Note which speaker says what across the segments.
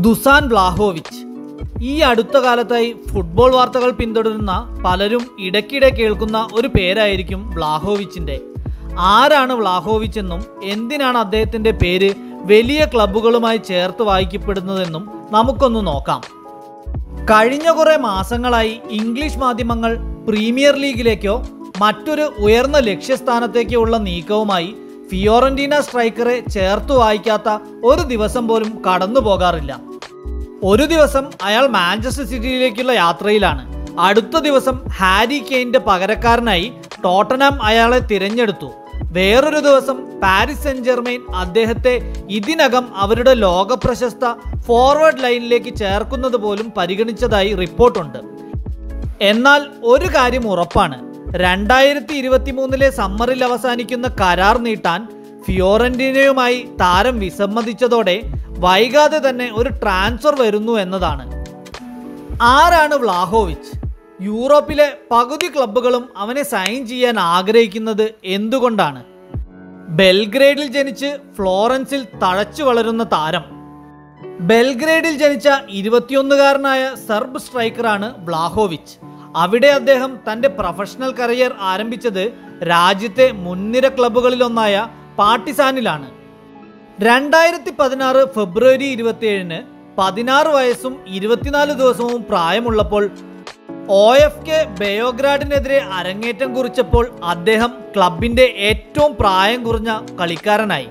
Speaker 1: Dusan ബ്ലാഹോവിച്ച് ഈ അടുത്ത കാലത്തായി ഫുട്ബോൾ വാർത്തകൾ പിന്തുടരുന്ന പലരും ഇടയ്ക്കിടെ കേൾക്കുന്ന ഒരു പേരായിരിക്കും വ്ലാഹോവിച്ചിന്റെ ആരാണ് വ്ലാഹോവിച്ച് എന്നും എന്തിനാണ് അദ്ദേഹത്തിന്റെ പേര് വലിയ ക്ലബ്ബുകളുമായി ചേർത്ത് വായിക്കപ്പെടുന്നതെന്നും നമുക്കൊന്ന് നോക്കാം കഴിഞ്ഞ കുറെ മാസങ്ങളായി ഇംഗ്ലീഷ് മാധ്യമങ്ങൾ പ്രീമിയർ ലീഗിലേക്കോ മറ്റൊരു ഉയർന്ന ലക്ഷ്യസ്ഥാനത്തേക്കോ ഉള്ള നീക്കവുമായി ഫിയോറന്റീന സ്ട്രൈക്കറെ ചേർത്തു വായിക്കാത്ത ഒരു ദിവസം പോലും കടന്നു പോകാറില്ല ഒരു ദിവസം അയാൾ മാഞ്ചസ്റ്റർ സിറ്റിയിലേക്കുള്ള യാത്രയിലാണ് അടുത്ത ദിവസം ഹാരി കെയിന്റെ പകരക്കാരനായി ടോട്ടനാം അയാളെ തിരഞ്ഞെടുത്തു വേറൊരു ദിവസം പാരീസ് സെന്റ് ജെർമെയിൻ അദ്ദേഹത്തെ ഇതിനകം അവരുടെ ലോക പ്രശസ്ത ഫോർവേഡ് ലൈനിലേക്ക് ചേർക്കുന്നത് പോലും പരിഗണിച്ചതായി റിപ്പോർട്ടുണ്ട് എന്നാൽ ഒരു കാര്യം ഉറപ്പാണ് രണ്ടായിരത്തി ഇരുപത്തി മൂന്നിലെ സമ്മറിൽ അവസാനിക്കുന്ന കരാർ നീട്ടാൻ ഫിയോറന്റീനയുമായി താരം വിസമ്മതിച്ചതോടെ വൈകാതെ തന്നെ ഒരു ട്രാൻസ്ഫർ വരുന്നു എന്നതാണ് ആരാണ് വ്ലാഹോവിച്ച് യൂറോപ്പിലെ പകുതി ക്ലബ്ബുകളും അവനെ സൈൻ ചെയ്യാൻ ആഗ്രഹിക്കുന്നത് എന്തുകൊണ്ടാണ് ബെൽഗ്രേഡിൽ ജനിച്ച് ഫ്ലോറൻസിൽ തഴച്ചു വളരുന്ന താരം ബെൽഗ്രേഡിൽ ജനിച്ച ഇരുപത്തിയൊന്നുകാരനായ സെർബ് സ്ട്രൈക്കറാണ് വ്ലാഹോവിച്ച് അവിടെ അദ്ദേഹം തന്റെ പ്രൊഫഷണൽ കരിയർ ആരംഭിച്ചത് രാജ്യത്തെ മുൻനിര ക്ലബ്ബുകളിലൊന്നായ പാർട്ടിസാനിലാണ് രണ്ടായിരത്തി പതിനാറ് ഫെബ്രുവരി ഇരുപത്തിയേഴിന് പതിനാറ് വയസ്സും ഇരുപത്തിനാല് ദിവസവും പ്രായമുള്ളപ്പോൾ ഒ എഫ് കെ ബയോഗ്രാഡിനെതിരെ അരങ്ങേറ്റം കുറിച്ചപ്പോൾ അദ്ദേഹം ക്ലബിന്റെ ഏറ്റവും പ്രായം കുറഞ്ഞ കളിക്കാരനായി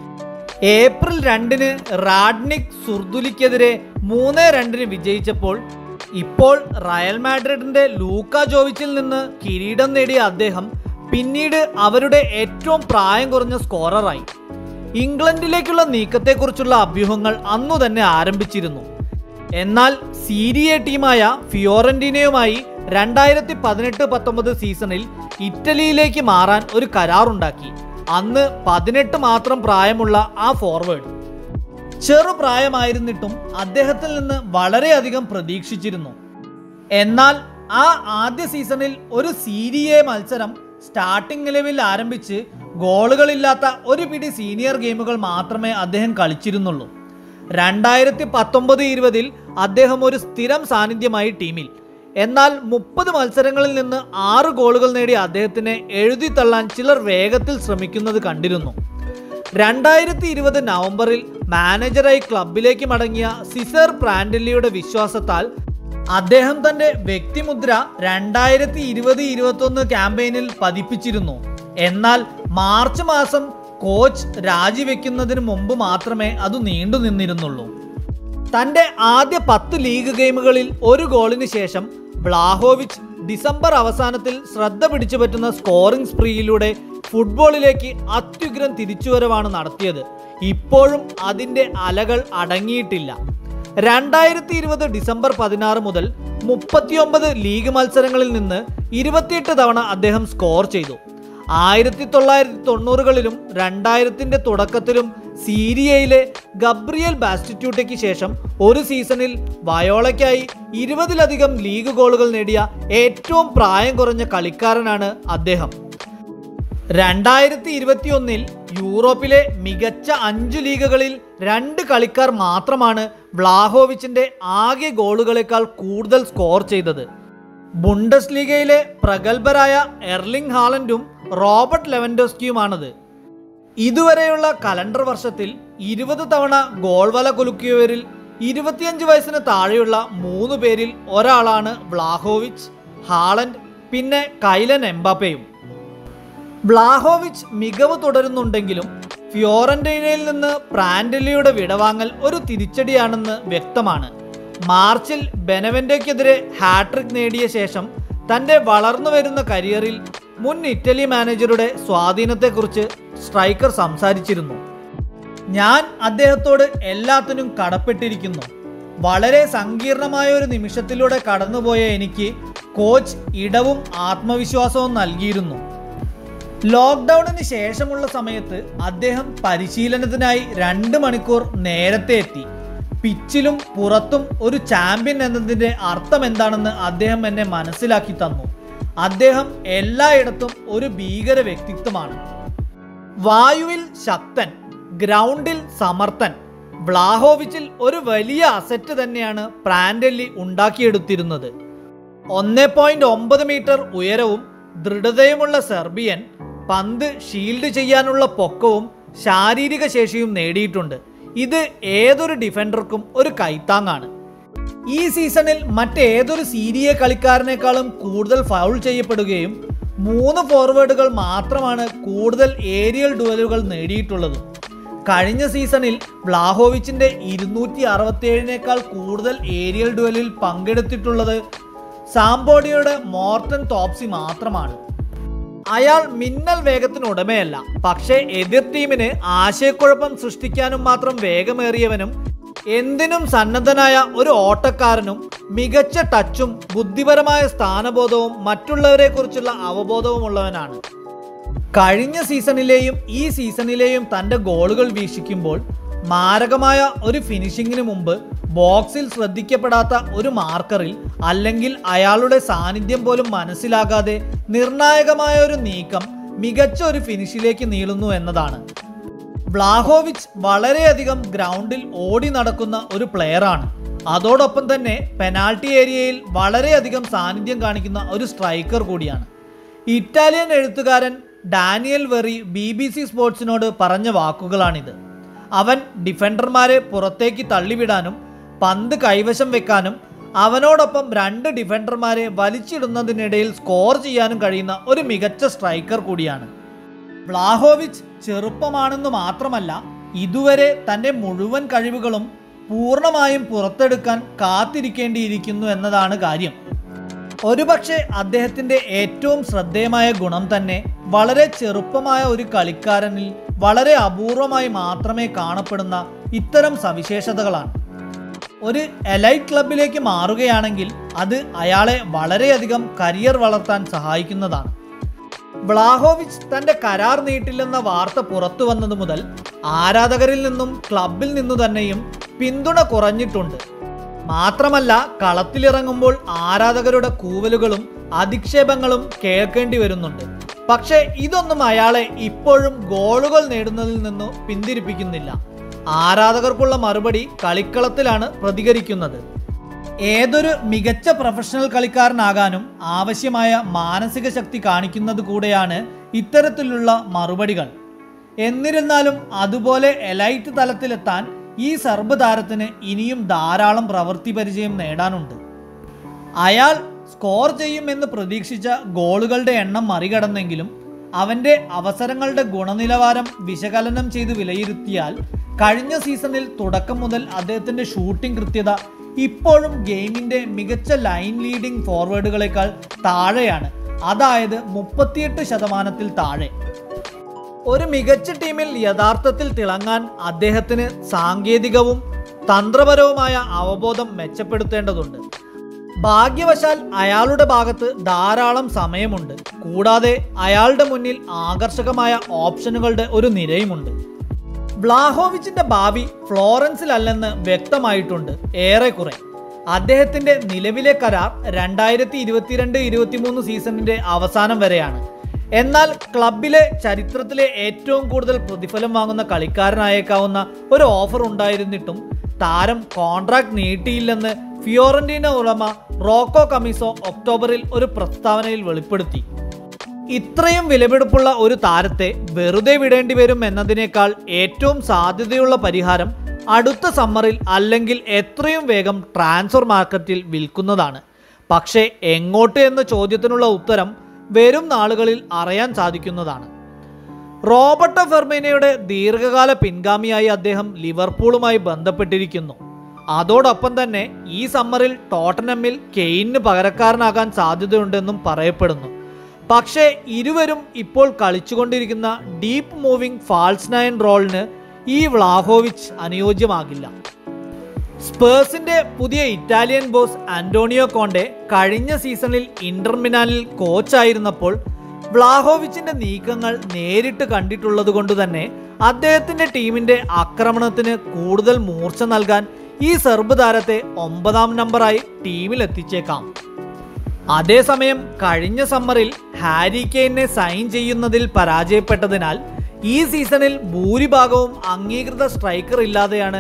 Speaker 1: ഏപ്രിൽ രണ്ടിന് റാഡ്നിക് സുർദുലിക്കെതിരെ മൂന്ന് രണ്ടിന് വിജയിച്ചപ്പോൾ ഇപ്പോൾ റയൽ മാഡ്രിഡിന്റെ ലൂക്ക ജോവിച്ചിൽ നിന്ന് കിരീടം നേടിയ അദ്ദേഹം പിന്നീട് അവരുടെ ഏറ്റവും പ്രായം കുറഞ്ഞ സ്കോററായി ഇംഗ്ലണ്ടിലേക്കുള്ള നീക്കത്തെക്കുറിച്ചുള്ള അഭ്യൂഹങ്ങൾ അന്നു തന്നെ ആരംഭിച്ചിരുന്നു എന്നാൽ സീരിയ ടീമായ ഫിയോറന്റീനയുമായി രണ്ടായിരത്തി പതിനെട്ട് പത്തൊമ്പത് സീസണിൽ ഇറ്റലിയിലേക്ക് മാറാൻ ഒരു കരാറുണ്ടാക്കി അന്ന് പതിനെട്ട് മാത്രം പ്രായമുള്ള ആ ഫോർവേഡ് ചെറുപ്രായമായിരുന്നിട്ടും അദ്ദേഹത്തിൽ നിന്ന് വളരെയധികം പ്രതീക്ഷിച്ചിരുന്നു എന്നാൽ ആ ആദ്യ സീസണിൽ ഒരു സീരിയെ മത്സരം സ്റ്റാർട്ടിംഗ് നിലവിൽ ആരംഭിച്ച് ഗോളുകളില്ലാത്ത ഒരു പിടി സീനിയർ ഗെയിമുകൾ മാത്രമേ അദ്ദേഹം കളിച്ചിരുന്നുള്ളൂ രണ്ടായിരത്തി പത്തൊമ്പത് ഇരുപതിൽ അദ്ദേഹം ഒരു സ്ഥിരം സാന്നിധ്യമായി ടീമിൽ എന്നാൽ മുപ്പത് മത്സരങ്ങളിൽ നിന്ന് ആറ് ഗോളുകൾ നേടിയ അദ്ദേഹത്തിനെ എഴുതി തള്ളാൻ ചിലർ വേഗത്തിൽ ശ്രമിക്കുന്നത് കണ്ടിരുന്നു രണ്ടായിരത്തി ഇരുപത് നവംബറിൽ മാനേജറായി ക്ലബിലേക്ക് മടങ്ങിയ സിസർ പ്രാൻഡലിയുടെ വിശ്വാസത്താൽ അദ്ദേഹം തന്റെ വ്യക്തിമുദ്ര രണ്ടായിരത്തി ഇരുപത് ഇരുപത്തൊന്ന് ക്യാമ്പയിനിൽ പതിപ്പിച്ചിരുന്നു എന്നാൽ മാർച്ച് മാസം കോച്ച് രാജിവെക്കുന്നതിന് മുമ്പ് മാത്രമേ അത് നീണ്ടു നിന്നിരുന്നുള്ളൂ തന്റെ ആദ്യ പത്ത് ലീഗ് ഗെയിമുകളിൽ ഒരു ഗോളിന് ശേഷം ബ്ലാഹോവിച്ച് ഡിസംബർ അവസാനത്തിൽ ശ്രദ്ധ പിടിച്ചു പറ്റുന്ന സ്കോറിംഗ് സ്പ്രീയിലൂടെ ഫുട്ബോളിലേക്ക് അത്യുഗ്രം തിരിച്ചുവരവാണ് നടത്തിയത് ഇപ്പോഴും അതിന്റെ അലകൾ അടങ്ങിയിട്ടില്ല രണ്ടായിരത്തി ഇരുപത് ഡിസംബർ പതിനാറ് മുതൽ മുപ്പത്തിയൊമ്പത് ലീഗ് മത്സരങ്ങളിൽ നിന്ന് ഇരുപത്തിയെട്ട് തവണ അദ്ദേഹം സ്കോർ ചെയ്തു ആയിരത്തി തൊള്ളായിരത്തി തൊണ്ണൂറുകളിലും രണ്ടായിരത്തിന്റെ തുടക്കത്തിലും സീരിയയിലെ ഗബ്രിയൽ ബാസ്റ്റിറ്റ്യൂട്ടയ്ക്ക് ശേഷം ഒരു സീസണിൽ വയോളയ്ക്കായി ഇരുപതിലധികം ലീഗ് ഗോളുകൾ നേടിയ ഏറ്റവും പ്രായം കുറഞ്ഞ കളിക്കാരനാണ് അദ്ദേഹം രണ്ടായിരത്തി ഇരുപത്തിയൊന്നിൽ യൂറോപ്പിലെ മികച്ച അഞ്ച് ലീഗുകളിൽ രണ്ട് കളിക്കാർ മാത്രമാണ് വ്ലാഹോവിച്ചിന്റെ ആകെ ഗോളുകളേക്കാൾ കൂടുതൽ സ്കോർ ചെയ്തത് ബുണ്ടസ് ലീഗയിലെ പ്രഗത്ഭരായ എർലിംഗ് ഹാലൻഡും റോബർട്ട് ലെവൻഡോസ്കിയുമാണത് ഇതുവരെയുള്ള കലണ്ടർ വർഷത്തിൽ ഇരുപത് തവണ ഗോൾ വല കുലുക്കിയവരിൽ ഇരുപത്തിയഞ്ച് വയസ്സിന് താഴെയുള്ള മൂന്ന് പേരിൽ ഒരാളാണ് വ്ലാഹോവിച്ച് ഹാളൻഡ് പിന്നെ കൈലൻ എംബാപ്പയും വ്ലാഹോവിച്ച് മികവ് തുടരുന്നുണ്ടെങ്കിലും ഫിയോറന്റൈനയിൽ നിന്ന് പ്രാൻഡലിയുടെ വിടവാങ്ങൽ ഒരു തിരിച്ചടിയാണെന്ന് വ്യക്തമാണ് മാർച്ചിൽ ബെനവെന്റയ്ക്കെതിരെ ഹാട്രിക് നേടിയ ശേഷം തന്റെ വളർന്നു വരുന്ന കരിയറിൽ മുൻ ഇറ്റലി മാനേജറുടെ സ്വാധീനത്തെക്കുറിച്ച് സ്ട്രൈക്കർ സംസാരിച്ചിരുന്നു ഞാൻ അദ്ദേഹത്തോട് എല്ലാത്തിനും കടപ്പെട്ടിരിക്കുന്നു വളരെ സങ്കീർണമായ ഒരു നിമിഷത്തിലൂടെ കടന്നുപോയ എനിക്ക് കോച്ച് ഇടവും ആത്മവിശ്വാസവും നൽകിയിരുന്നു ലോക്ക്ഡൌണിന് ശേഷമുള്ള സമയത്ത് അദ്ദേഹം പരിശീലനത്തിനായി രണ്ട് മണിക്കൂർ നേരത്തെ എത്തി പിച്ചിലും പുറത്തും ഒരു ചാമ്പ്യൻ എന്നതിൻ്റെ അർത്ഥം എന്താണെന്ന് അദ്ദേഹം എന്നെ മനസ്സിലാക്കി തന്നു അദ്ദേഹം എല്ലായിടത്തും ഒരു ഭീകര വ്യക്തിത്വമാണ് വായുവിൽ ശക്തൻ ഗ്രൗണ്ടിൽ സമർത്ഥൻ വ്ലാഹോവിച്ചിൽ ഒരു വലിയ അസറ്റ് തന്നെയാണ് പ്രാൻഡല്ലി ഉണ്ടാക്കിയെടുത്തിരുന്നത് ഒന്ന് പോയിന്റ് ഒമ്പത് മീറ്റർ ഉയരവും ദൃഢതയുമുള്ള സെർബിയൻ പന്ത് ഷീൽഡ് ചെയ്യാനുള്ള പൊക്കവും ശാരീരിക ശേഷിയും നേടിയിട്ടുണ്ട് ഇത് ഏതൊരു ഡിഫൻഡർക്കും ഒരു കൈത്താങ്ങാണ് ഈ സീസണിൽ മറ്റേതൊരു സീരിയ കളിക്കാരനേക്കാളും കൂടുതൽ ഫൗൾ ചെയ്യപ്പെടുകയും മൂന്ന് ഫോർവേഡുകൾ മാത്രമാണ് കൂടുതൽ ഏരിയൽ ഡുവലുകൾ നേടിയിട്ടുള്ളതും കഴിഞ്ഞ സീസണിൽ വ്ലാഹോവിച്ചിന്റെ ഇരുന്നൂറ്റി അറുപത്തിയേഴിനേക്കാൾ കൂടുതൽ ഏരിയൽ ഡുവലിൽ പങ്കെടുത്തിട്ടുള്ളത് സാംബോഡിയുടെ മോർട്ടൻ ടോപ്സി മാത്രമാണ് അയാൾ മിന്നൽ വേഗത്തിന് ഉടമയല്ല പക്ഷേ എതിർ ടീമിന് ആശയക്കുഴപ്പം സൃഷ്ടിക്കാനും മാത്രം വേഗമേറിയവനും എന്തിനും സന്നദ്ധനായ ഒരു ഓട്ടക്കാരനും മികച്ച ടച്ചും ബുദ്ധിപരമായ സ്ഥാനബോധവും മറ്റുള്ളവരെ കുറിച്ചുള്ള അവബോധവുമുള്ളവനാണ് കഴിഞ്ഞ സീസണിലെയും ഈ സീസണിലെയും തന്റെ ഗോളുകൾ വീക്ഷിക്കുമ്പോൾ മാരകമായ ഒരു ഫിനിഷിങ്ങിന് മുമ്പ് ബോക്സിൽ ശ്രദ്ധിക്കപ്പെടാത്ത ഒരു മാർക്കറിൽ അല്ലെങ്കിൽ അയാളുടെ സാന്നിധ്യം പോലും മനസ്സിലാകാതെ നിർണായകമായ ഒരു നീക്കം മികച്ച ഒരു ഫിനിഷിലേക്ക് നീളുന്നു എന്നതാണ് വ്ലാഹോവിച്ച് വളരെയധികം ഗ്രൗണ്ടിൽ ഓടി നടക്കുന്ന ഒരു പ്ലെയറാണ് അതോടൊപ്പം തന്നെ പെനാൾട്ടി ഏരിയയിൽ വളരെയധികം സാന്നിധ്യം കാണിക്കുന്ന ഒരു സ്ട്രൈക്കർ കൂടിയാണ് ഇറ്റാലിയൻ എഴുത്തുകാരൻ Daniele Verri B B C സ്പോർട്സിനോട് പറഞ്ഞ വാക്കുകളാണിത് അവൻ ഡിഫൻഡർമാരെ പുറത്തേക്ക് തള്ളിവിടാനും പന്ത് കൈവശം വെക്കാനും അവനോടൊപ്പം രണ്ട് ഡിഫൻഡർമാരെ വലിച്ചിടുന്നതിനിടയിൽ സ്കോർ ചെയ്യാനും കഴിയുന്ന ഒരു മികച്ച സ്ട്രൈക്കർ കൂടിയാണ് വ്ലാഹോവിച്ച് ചെറുപ്പമാണെന്ന് മാത്രമല്ല ഇതുവരെ തൻ്റെ മുഴുവൻ കഴിവുകളും പൂർണ്ണമായും പുറത്തെടുക്കാൻ കാത്തിരിക്കേണ്ടിയിരിക്കുന്നു എന്നതാണ് കാര്യം ഒരുപക്ഷെ അദ്ദേഹത്തിന്റെ ഏറ്റവും ശ്രദ്ധേയമായ ഗുണം തന്നെ വളരെ ചെറുപ്പമായ ഒരു കളിക്കാരനിൽ വളരെ അപൂർവമായി മാത്രമേ കാണപ്പെടുന്ന ഇത്തരം സവിശേഷതകളാണ് ഒരു എലൈറ്റ് ക്ലബിലേക്ക് മാറുകയാണെങ്കിൽ അത് അയാളെ വളരെയധികം കരിയർ വളർത്താൻ സഹായിക്കുന്നതാണ് വ്ലാഹോവിച്ച് തന്റെ കരാർ നീട്ടില്ലെന്ന വാർത്ത പുറത്തു വന്നത് മുതൽ ആരാധകരിൽ നിന്നും ക്ലബിൽ നിന്നു തന്നെയും പിന്തുണ കുറഞ്ഞിട്ടുണ്ട് മാത്രമല്ല കളത്തിലിറങ്ങുമ്പോൾ ആരാധകരുടെ കൂവലുകളും അധിക്ഷേപങ്ങളും കേൾക്കേണ്ടി വരുന്നുണ്ട് പക്ഷേ ഇതൊന്നും അയാളെ ഇപ്പോഴും ഗോളുകൾ നേടുന്നതിൽ നിന്നു പിന്തിരിപ്പിക്കുന്നില്ല ആരാധകർക്കുള്ള മറുപടി കളിക്കളത്തിലാണ് പ്രതികരിക്കുന്നത് ഏതൊരു മികച്ച പ്രൊഫഷണൽ കളിക്കാരനാകാനും ആവശ്യമായ മാനസിക ശക്തി കാണിക്കുന്നത് കൂടെയാണ് ഇത്തരത്തിലുള്ള മറുപടികൾ എന്നിരുന്നാലും അതുപോലെ എലൈറ്റ് തലത്തിലെത്താൻ ഈ സർബ് താരത്തിന് ഇനിയും ധാരാളം പ്രവൃത്തി പരിചയം നേടാനുണ്ട് അയാൾ സ്കോർ ചെയ്യുമെന്ന് പ്രതീക്ഷിച്ച ഗോളുകളുടെ എണ്ണം മറികടന്നെങ്കിലും അവന്റെ അവസരങ്ങളുടെ ഗുണനിലവാരം വിശകലനം ചെയ്ത് വിലയിരുത്തിയാൽ കഴിഞ്ഞ സീസണിൽ തുടക്കം മുതൽ അദ്ദേഹത്തിന്റെ ഷൂട്ടിംഗ് കൃത്യത ഇപ്പോഴും ഗെയിമിന്റെ മികച്ച ലൈൻ ലീഡിംഗ് ഫോർവേഡുകളെക്കാൾ താഴെയാണ് അതായത് മുപ്പത്തിയെട്ട് ശതമാനത്തിൽ താഴെ ഒരു മികച്ച ടീമിൽ യഥാർത്ഥത്തിൽ തിളങ്ങാൻ അദ്ദേഹത്തിന് സാങ്കേതികവും തന്ത്രപരവുമായ അവബോധം മെച്ചപ്പെടുത്തേണ്ടതുണ്ട് ഭാഗ്യവശാൽ അയാളുടെ ഭാഗത്ത് ധാരാളം സമയമുണ്ട് കൂടാതെ അയാളുടെ മുന്നിൽ ആകർഷകമായ ഓപ്ഷനുകളുടെ ഒരു നിരയുമുണ്ട് വ്ലാഹോവിച്ചിന്റെ ഭാവി ഫ്ലോറൻസിലല്ലെന്ന് വ്യക്തമായിട്ടുണ്ട് ഏറെക്കുറെ അദ്ദേഹത്തിന്റെ നിലവിലെ കരാർ രണ്ടായിരത്തി ഇരുപത്തിരണ്ട് ഇരുപത്തിമൂന്ന് സീസണിന്റെ അവസാനം വരെയാണ് എന്നാൽ ക്ലബിലെ ചരിത്രത്തിലെ ഏറ്റവും കൂടുതൽ പ്രതിഫലം വാങ്ങുന്ന കളിക്കാരനായേക്കാവുന്ന ഒരു ഓഫർ ഉണ്ടായിരുന്നിട്ടും താരം കോൺട്രാക്ട് നീട്ടിയില്ലെന്ന് ഫിയോറന്റീന ഉടമ റോക്കോ കമിസോ ഒക്ടോബറിൽ ഒരു പ്രസ്താവനയിൽ വെളിപ്പെടുത്തി ഇത്രയും വിലപിടിപ്പുള്ള ഒരു താരത്തെ വെറുതെ വിടേണ്ടി വരും എന്നതിനേക്കാൾ ഏറ്റവും സാധ്യതയുള്ള പരിഹാരം അടുത്ത സമ്മറിൽ അല്ലെങ്കിൽ എത്രയും വേഗം ട്രാൻസ്ഫർ മാർക്കറ്റിൽ വിൽക്കുന്നതാണ് പക്ഷേ എങ്ങോട്ട് എന്ന ചോദ്യത്തിനുള്ള ഉത്തരം വരും നാളുകളിൽ അറിയാൻ സാധിക്കുന്നതാണ് റോബർട്ടോ ഫെർമിനയുടെ ദീർഘകാല പിൻഗാമിയായി അദ്ദേഹം ലിവർപൂളുമായി ബന്ധപ്പെട്ടിരിക്കുന്നു അതോടൊപ്പം തന്നെ ഈ സമ്മറിൽ ടോട്ടനമ്മിൽ കെയിന് പകരക്കാരനാകാൻ സാധ്യതയുണ്ടെന്നും പറയപ്പെടുന്നു പക്ഷേ ഇരുവരും ഇപ്പോൾ കളിച്ചുകൊണ്ടിരിക്കുന്ന ഡീപ്പ് മൂവിംഗ് ഫാൾസ് നയൻ റോളിന് ഈ വ്ലാഹോവിച്ച് അനുയോജ്യമാകില്ല സ്പേഴ്സിന്റെ പുതിയ ഇറ്റാലിയൻ ബോസ് ആന്റോണിയോ കോണ്ടെ കഴിഞ്ഞ സീസണിൽ ഇന്റർ മിലാനിൽ കോച്ചായിരുന്നപ്പോൾ വ്ലാഹോവിച്ചിന്റെ നീക്കങ്ങൾ നേരിട്ട് കണ്ടിട്ടുള്ളത് കൊണ്ട് തന്നെ അദ്ദേഹത്തിന്റെ ടീമിന്റെ ആക്രമണത്തിന് കൂടുതൽ മൂർച്ച നൽകാൻ ഈ സെർബ് താരത്തെ ഒമ്പതാം നമ്പറായി ടീമിൽ എത്തിച്ചേക്കാം അതേസമയം കഴിഞ്ഞ സമ്മറിൽ ഹാരി കെയിനെ സൈൻ ചെയ്യുന്നതിൽ പരാജയപ്പെട്ടതിനാൽ ഈ സീസണിൽ ഭൂരിഭാഗവും അംഗീകൃത സ്ട്രൈക്കർ ഇല്ലാതെയാണ്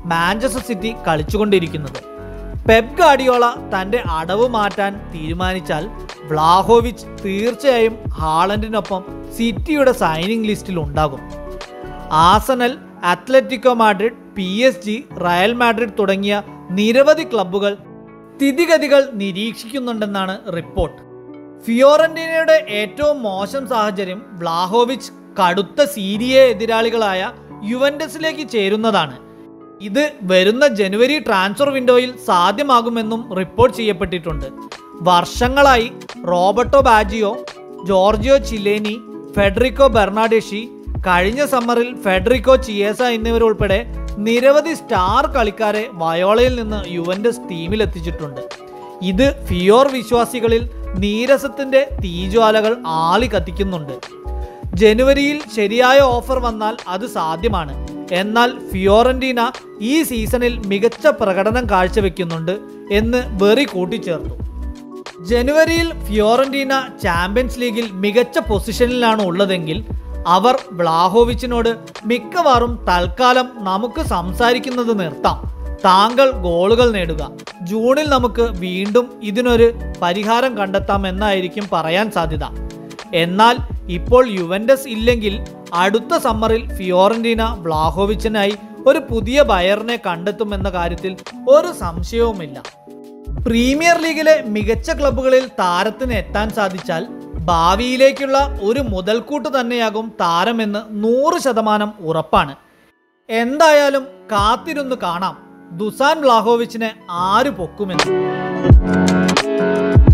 Speaker 1: മാഞ്ചസ്റ്റർ സിറ്റി കളിച്ചുകൊണ്ടിരിക്കുന്നത് പെപ് ഗാഡിയോള തന്റെ അടവ് മാറ്റാൻ തീരുമാനിച്ചാൽ വ്ലാഹോവിച്ച് തീർച്ചയായും ഹാളൻഡിനൊപ്പം സിറ്റിയുടെ സൈനിങ് ലിസ്റ്റിൽ ഉണ്ടാകും Arsenal Atletico Madrid P S G Real Madrid തുടങ്ങിയ നിരവധി ക്ലബ്ബുകൾ സ്ഥിതിഗതികൾ നിരീക്ഷിക്കുന്നുണ്ടെന്നാണ് റിപ്പോർട്ട് ഫിയോറന്റീനയുടെ ഏറ്റവും മോശം സാഹചര്യം വ്ലാഹോവിച്ച് കടുത്ത സീരിയ എതിരാളികളായ യുവന്റസിലേക്ക് ചേരുന്നതാണ് ഇത് വരുന്ന ജനുവരി ട്രാൻസ്ഫർ വിൻഡോയിൽ സാധ്യമാകുമെന്നും റിപ്പോർട്ട് ചെയ്യപ്പെട്ടിട്ടുണ്ട് വർഷങ്ങളായി Roberto Baggio Giorgio Chiellini Federico Bernardeschi കഴിഞ്ഞ സമ്മറിൽ ഫെഡറിക്കോ ചിയേസ എന്നിവരുൾപ്പെടെ നിരവധി സ്റ്റാർ കളിക്കാരെ വയോളയിൽ നിന്ന് യുവന്റസ് ടീമിലെത്തിച്ചിട്ടുണ്ട് ഇത് ഫിയോർ വിശ്വാസികളിൽ നീരസത്തിന്റെ തീജ്വാലകൾ ആളി കത്തിക്കുന്നുണ്ട് ജനുവരിയിൽ ശരിയായ ഓഫർ വന്നാൽ അത് സാധ്യമാണ് എന്നാൽ ഫിയോറന്റീന ഈ സീസണിൽ മികച്ച പ്രകടനം കാഴ്ചവെക്കുന്നുണ്ട് എന്ന് ബെറി കൂട്ടിച്ചേർത്തു ജനുവരിയിൽ ഫിയോറന്റീന ചാമ്പ്യൻസ് ലീഗിൽ മികച്ച പൊസിഷനിലാണ് ഉള്ളതെങ്കിൽ അവർ വ്ലാഹോവിച്ചിനോട് മിക്കവാറും തൽക്കാലം നമുക്ക് സംസാരിക്കുന്നത് നിർത്താം താങ്കൾ ഗോളുകൾ നേടുക ജൂണിൽ നമുക്ക് വീണ്ടും ഇതിനൊരു പരിഹാരം കണ്ടെത്താം എന്നായിരിക്കും പറയാൻ സാധ്യത എന്നാൽ ഇപ്പോൾ യുവന്റസ് ഇല്ലെങ്കിൽ അടുത്ത സമ്മറിൽ ഫിയോറന്റീന വ്ലാഹോവിച്ചിനായി ഒരു പുതിയ ബയറിനെ കണ്ടെത്തുമെന്ന കാര്യത്തിൽ ഒരു സംശയവുമില്ല പ്രീമിയർ ലീഗിലെ മികച്ച ക്ലബ്ബുകളിൽ താരത്തിന് എത്താൻ സാധിച്ചാൽ ഭാവിയിലേക്കുള്ള ഒരു മുതൽക്കൂട്ട് തന്നെയാകും താരമെന്ന് നൂറ് ശതമാനം ഉറപ്പാണ് എന്തായാലും കാത്തിരുന്ന് കാണാം ദുസാൻ വ്ലാഹോവിച്ചിനെ ആര് പൊക്കുമെന്ന്